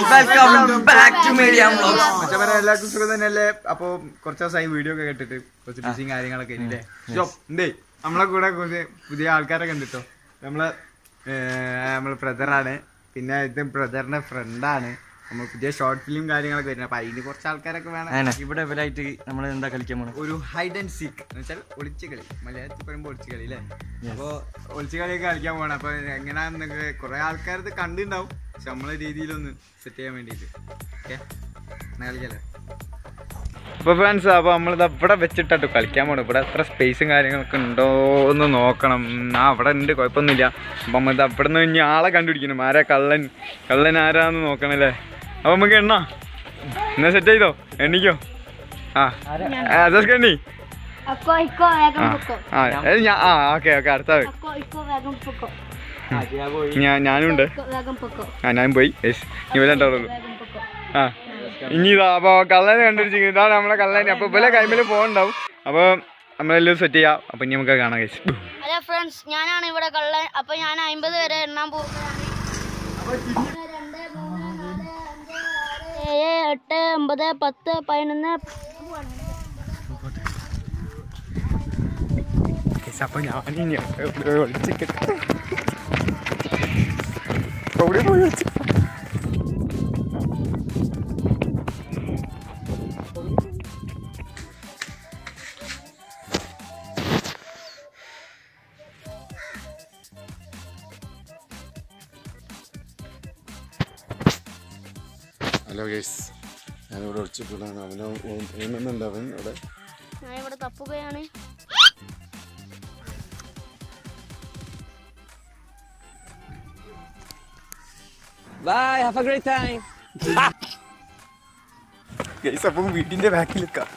Welcome back to media vlogs മറ്റേ എല്ലാവർക്കും സുഖം തന്നെയല്ലേ അപ്പൊ കുറച്ച് ദിവസമായി വീഡിയോ ഒക്കെ കേട്ടിട്ട് കുറച്ച് ബിസിയും കാര്യങ്ങളൊക്കെ ഇല്ലേ ഷോ എന്തേ നമ്മളെ കൂടെ കുറച്ച് പുതിയ ആൾക്കാരെ കണ്ടിട്ടോ നമ്മളെ ഏർ, നമ്മളെ ബ്രദറാണ് പിന്നെ ഇത് ബ്രദറിന്റെ ഫ്രണ്ടാണ് നമ്മൾ പുതിയ ഷോർട്ട് ഫിലിം കാര്യങ്ങളൊക്കെ വരുന്നത് അപ്പൊ അതിന് കുറച്ച് ആൾക്കാരൊക്കെ വേണം ഇവിടെ ഇവരായിട്ട് നമ്മൾ എന്താ കളിക്കാൻ പോണത് ഒരു ഹൈഡ് ആൻഡ് സീക്ക് എന്ന് വെച്ചാൽ ഒളിച്ചു കളി മലയാളത്തിൽ പറയുമ്പോൾ ഒളിച്ചു കളി അല്ലേ അപ്പോൾ ഒളിച്ചു കളിയൊക്കെ കളിക്കാൻ പോകണം അപ്പോൾ എങ്ങനെയാണെന്നൊക്കെ കുറേ ആൾക്കാർ ഇത് കണ്ടിട്ടുണ്ടാവും പക്ഷെ നമ്മളെ രീതിയിലൊന്ന് സെറ്റ് ചെയ്യാൻ വേണ്ടിയിട്ട് ഓക്കെ കളിക്കല്ലേ അപ്പോൾ ഫ്രണ്ട്സ് അപ്പോൾ നമ്മളിത് ഇവിടെ വെച്ചിട്ടോ കളിക്കാൻ പോകണം ഇവിടെ എത്ര സ്പേസും കാര്യങ്ങളൊക്കെ ഉണ്ടോ എന്ന് നോക്കണം ആ അവിടെ ഉണ്ട് കുഴപ്പമൊന്നുമില്ല അപ്പം നമ്മളിത് അവിടെ നിന്ന് ഇനി ആളെ കണ്ടുപിടിക്കണം ആരാ കള്ളൻ കള്ളൻ ആരാന്ന് നോക്കണല്ലേ അപ്പോൾ നമുക്ക് എണ്ണ എന്നാ സെറ്റ് ചെയ്തോ എണ്ണിക്കോ ആ അതൊക്കെ എണ്ണി അക്കോ ഇക്കോ വേഗം ആ പൊക്കോ ആ അത് ഞാൻ ആ ഓക്കെ ഓക്കെ അടുത്ത അക്കോ ഇക്കോ വേഗം പൊക്കോ ഞാൻ ഞാനും ഉണ്ട് ഇക്കോ വേഗം പൊക്കോ ആ ഞാൻ പോയി യെസ് ഇവരെ ഉണ്ടാവുള്ളൂ വേഗം പൊക്കോ ആ ഇനി ഇതാ അപ്പോൾ കള്ളനെ കണ്ടുപിടിച്ചിരിക്കുന്നത് ഇതാണ് നമ്മളെ കള്ളനെ അപ്പോൾ ഇവലെ കൈമേൽ പോകണ്ടാവും അപ്പോൾ നമ്മളെല്ലാം സെറ്റ് ചെയ്യാം അപ്പം ഇനി നമുക്ക് കാണാം കഴിച്ചു ഹലോ ഫ്രണ്ട്സ് ഞാനാണ് ഇവിടെ കള്ളൻ അപ്പൊ ഞാൻ അമ്പത് വരെ എണ്ണാൻ പോവുകയാണ് രണ്ട്, മൂന്ന്, നാല്, അഞ്ച്, ആറ്, ഏഴ് എട്ട് ഒമ്പത് പത്ത് പതിനൊന്ന് അപ്പോൾ ഞാൻ ഇനി ഒളിച്ചിട്ട് അവിടെ പോയി ഒളിച്ച് ഹലോ ഗേസ് ഞാനിവിടെ ഒളിച്ചിട്ടുള്ളതാണ് അവന് എഴുന്നുണ്ട് അവൻ അവിടെ ഞാൻ ഇവിടെ തപ്പുകയാണ് bye have a great time guys അപ്പം വീടിൻ്റെ ബാക്കിൽ നിൽക്കാം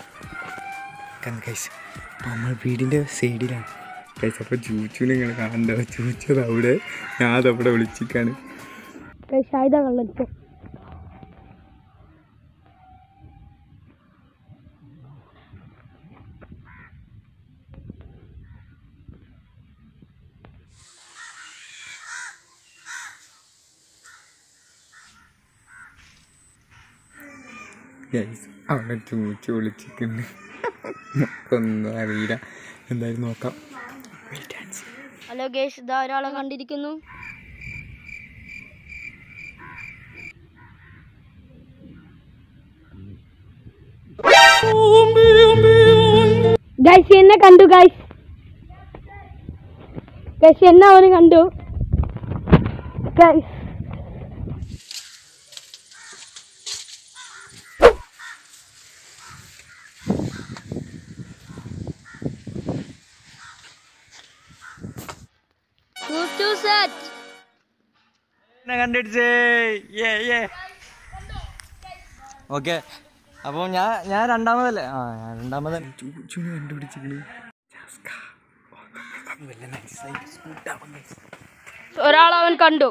ഗൈസ് നമ്മൾ വീടിൻ്റെ സൈഡിലാണ് ഗൈസ് അപ്പോൾ ചൂച്ചുവിനെ ഇങ്ങനെ കാണണ്ട ചൂച്ചത് അവിടെ ഞാൻ അതവിടെ വിളിച്ചിക്കാണ് ഷായിദ കള്ളൻ ഇപ്പൊ ഗൈസ് അവിടെ ചൂച്ച് വിളിച്ചിട്ടുണ്ട് ഒന്നും അറിയില്ല എന്തായാലും നോക്കാം ഹലോ ഗേഷ് ഇതാ ഒരാളെ കണ്ടിരിക്കുന്നു ഗൈസ് എന്നെ കണ്ടു ഗൈസ് ഗൈസ് എന്നെ അവന് കണ്ടു ഗൈസ് സെറ്റ് കണ്ടിടിച്ചേ ഏ ഏ ഓക്കെ അപ്പോൾ ഞാൻ ഞാൻ രണ്ടാമതല്ലേ ആ ഞാൻ രണ്ടാമത് ചൂച്ചുവിനെ കണ്ടുപിടിച്ചിക്കണ് ഒരാൾ അവൻ കണ്ടു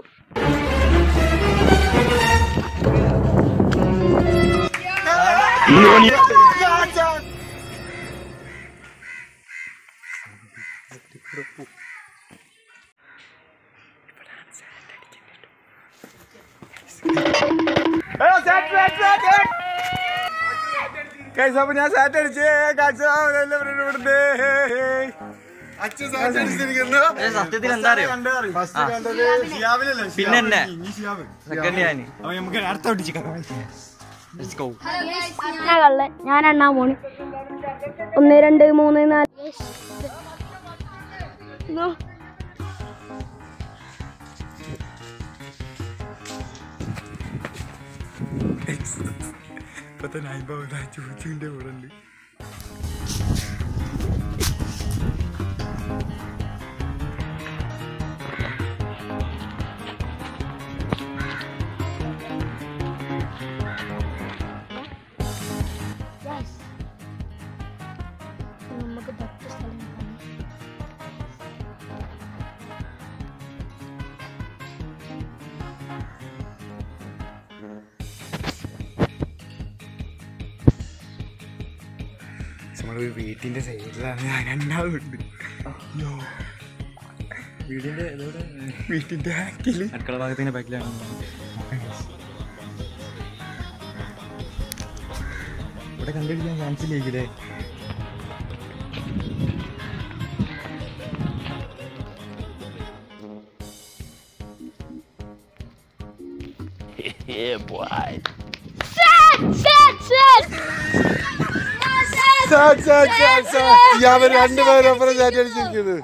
ഗൈസ് അപ്പോൾ ഞാൻ സാറ്റ് അടിച്ചേ കാഴ്ച ഇവിടുത്തെ സത്യത്തിൽ എന്താ അറിയോ പിന്നെ എന്നെ സെക്കൻഡ് ഞാൻ നമുക്ക് അടുത്ത ഒട്ടിച്ചിക്കാം ലെറ്റ്സ് ഗോ ഞാൻ കള്ളൻ ഞാൻ എണ്ണാൻ പോണ് ഒന്ന് രണ്ട് മൂന്ന് നാല് നോ. ഇപ്പത്തെ നൈബ ചൂച്ചുവിന്റെ കൂടെ ഉണ്ട് Yes. നമുക്ക് പത്ത് സ്ഥലം കാണാം. നമ്മളൊരു വീട്ടിന്റെ സൈഡിലാണ് രണ്ടാളുണ്ട് വീടിന്റെ ഇതോടെ വീട്ടിന്റെ ബാക്കില് അടുക്കള ഭാഗത്തിന്റെ ബാക്കിലാണ് ഇവിടെ കണ്ടുപിടിക്കാൻ ചാൻസ് ഇല്ലേ അവർ രണ്ടുപേരൊപ്പം ചാറ്റി അടിച്ചിരിക്കുന്നത്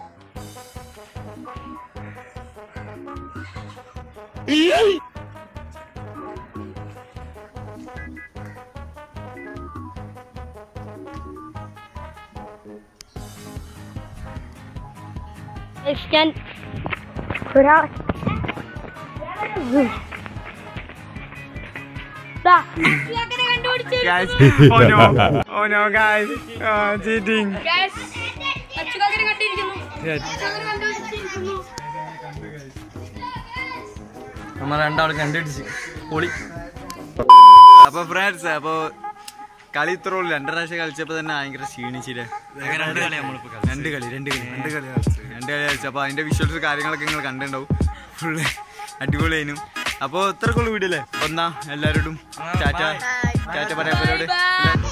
ഞാൻ ഒരാൾ ദാ, ഇയാൾക്കിനെ കണ്ടുപിടിച്ചു. oh no oh no guys uh, cheating Guys, അച്ചുകാക്കനെ കണ്ടിരിക്കുന്നു. അച്ചുകാക്കനെ കണ്ടുപിടിച്ചിരിക്കുന്നു. നമ്മൾ രണ്ടാളും കണ്ടുപിടിച്ച് പൊളി അപ്പൊ ഫ്രണ്ട്സ് അപ്പൊ കളി ഇത്ര ഉള്ളു രണ്ട് പ്രാവശ്യം കളിച്ചപ്പോ തന്നെ ഭയങ്കര ക്ഷീണിച്ചില്ലേ രണ്ട് കളി നമ്മളിപ്പോ രണ്ട് കളി രണ്ട് കളി രണ്ട് കളി രണ്ട് കളി കളിച്ചു അപ്പൊ അതിന്റെ വിഷ്വൽസ് കാര്യങ്ങളൊക്കെ നിങ്ങൾ കണ്ടിട്ടുണ്ടാവും ഫുള്ള് അടിപൊളിയായിരുന്നു അപ്പൊ ഇത്രക്കുള്ള വീഡിയോ അല്ലേ അപ്പൊ എന്നാ എല്ലാവരോടും ടാറ്റ ടാറ്റ പറയാൻ Bye bye.